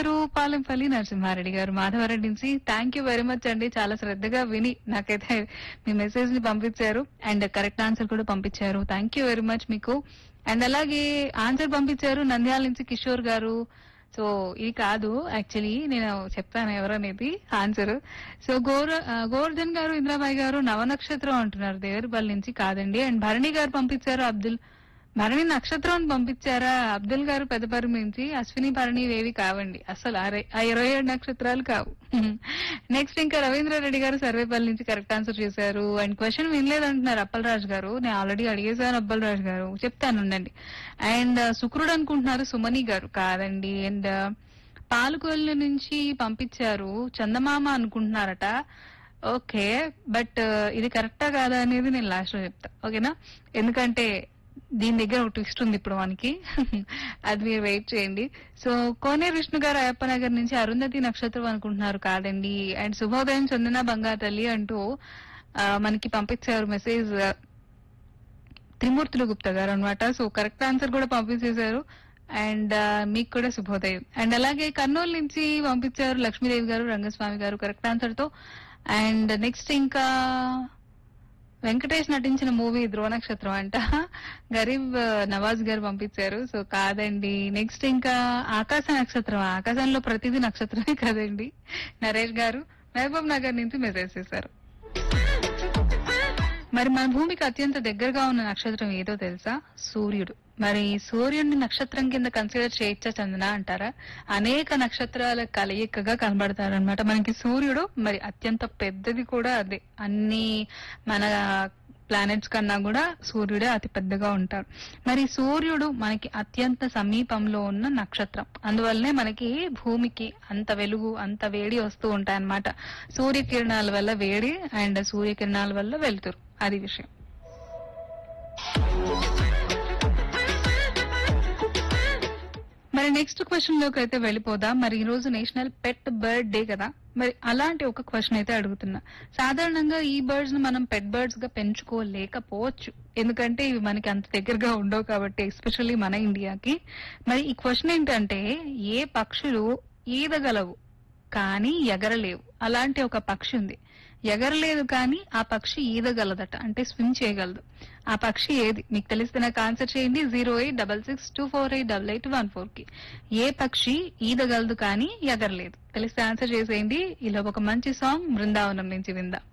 పంపించారు పాలెంపల్లి నరసింహారెడ్డి గారు మాధవరెడ్డి నుంచి థ్యాంక్ యూ వెరీ మచ్ అండి చాలా శ్రద్ధగా విని నాకైతే మీ మెసేజ్ ని పంపించారు అండ్ కరెక్ట్ ఆన్సర్ కూడా పంపించారు థ్యాంక్ యూ వెరీ మచ్ మీకు అండ్ అలాగే ఆన్సర్ పంపించారు నంద్యాల నుంచి కిషోర్ గారు సో ఇది కాదు యాక్చువల్లీ నేను చెప్తాను ఎవరనేది ఆన్సర్ సో గోర ఆ, గోవర్ధన్ గారు ఇంద్రాబాయి గారు నవనక్షత్రం అంటున్నారు దేవరపల్లి నుంచి కాదండి అండ్ భరణి గారు పంపించారు అబ్దుల్ భరణి నక్షత్రం అని పంపించారా అబ్దుల్ గారు పెద్దపరి నుంచి అశ్విని భరణి ఇవేవి కావండి అసలు ఆ రె- ఆ ఇరవై ఏడు నక్షత్రాలు కావు నెక్స్ట్ ఇంకా రవీంద్ర రెడ్డి గారు సర్వేపల్లి నుంచి కరెక్ట్ ఆన్సర్ చేశారు అండ్ క్వశ్చన్ వినలేదంటున్నారు అప్పలరాజు గారు నేను ఆల్రెడీ అడిగేశాను అప్పలరాజు గారు చెప్తాను ఉండండి అండ్ శుక్రుడు అనుకుంటున్నారు సుమని గారు కాదండి అండ్ పాలకొల్లు నుంచి పంపించారు చందమామ అనుకుంటున్నారట ఓకే బట్ ఇది కరెక్టా కాదా అనేది నేను లాస్ట్ లో చెప్తా ఓకేనా ఎందుకంటే దీని దగ్గర ఒక ట్విస్ట్ ఉంది ఇప్పుడు మనకి అది మీరు వెయిట్ చేయండి సో కోనే విష్ణు గారు అయ్యప్ప నగర్ నుంచి అరుంధతి నక్షత్రం అనుకుంటున్నారు కాదండి అండ్ శుభోదయం చందన బంగారు తల్లి అంటూ ఆ, మనకి పంపించారు మెసేజ్ త్రిమూర్తులు గుప్తా గారు అనమాట సో కరెక్ట్ ఆన్సర్ కూడా పంపించేశారు అండ్ మీకు కూడా శుభోదయం అండ్ అలాగే కర్నూలు నుంచి పంపించారు లక్ష్మీదేవి గారు రంగస్వామి గారు కరెక్ట్ ఆన్సర్ తో అండ్ నెక్స్ట్ ఇంకా వెంకటేష్ నటించిన మూవీ ధ్రువ నక్షత్రం అంట గరీబ్ నవాజ్ గారు పంపించారు సో కాదండి నెక్స్ట్ ఇంకా ఆకాశ నక్షత్రం ఆకాశంలో ప్రతిదీ నక్షత్రమే కదండి నరేష్ గారు మహబూబ్ నగర్ నుంచి మెసేజ్ చేశారు మరి మన భూమికి అత్యంత దగ్గరగా ఉన్న నక్షత్రం ఏదో తెలుసా సూర్యుడు మరి సూర్యుడిని నక్షత్రం కింద కన్సిడర్ చేయొచ్చా చందన అంటారా అనేక నక్షత్రాల కలయికగా కనబడతారనమాట మనకి సూర్యుడు మరి అత్యంత పెద్దది కూడా అదే అన్ని మన ప్లానెట్స్ కన్నా కూడా సూర్యుడే అతి పెద్దగా ఉంటారు మరి సూర్యుడు మనకి అత్యంత సమీపంలో ఉన్న నక్షత్రం అందువల్లనే మనకి భూమికి అంత వెలుగు అంత వేడి వస్తూ ఉంటాయన్నమాట సూర్యకిరణాల వల్ల వేడి అండ్ సూర్యకిరణాల వల్ల వెలుతురు అది విషయం మరి నెక్స్ట్ క్వశ్చన్ లోకి అయితే వెళ్ళిపోదాం మరి ఈ రోజు నేషనల్ పెట్ బర్డ్ డే కదా మరి అలాంటి ఒక క్వశ్చన్ అయితే అడుగుతున్నా సాధారణంగా ఈ బర్డ్స్ ని మనం పెట్ బర్డ్స్ గా పెంచుకోలేకపోవచ్చు ఎందుకంటే ఇవి మనకి అంత దగ్గరగా ఉండవు కాబట్టి ఎస్పెషల్లీ మన ఇండియాకి మరి ఈ క్వశ్చన్ ఏంటంటే ఏ పక్షులు ఈదగలవు కానీ ఎగరలేవు అలాంటి ఒక పక్షి ఉంది ఎగరలేదు కానీ ఆ పక్షి ఈదగలదట అంటే స్విమ్ చేయగలదు ఆ పక్షి ఏది మీకు తెలిస్తే నాకు ఆన్సర్ చేయండి zero eight double six two four eight double eight one four కి ఏ పక్షి ఈదగలదు కానీ ఎగరలేదు తెలిస్తే ఆన్సర్ చేసేయండి ఇలా ఒక మంచి సాంగ్ బృందావనం నుంచి విందాం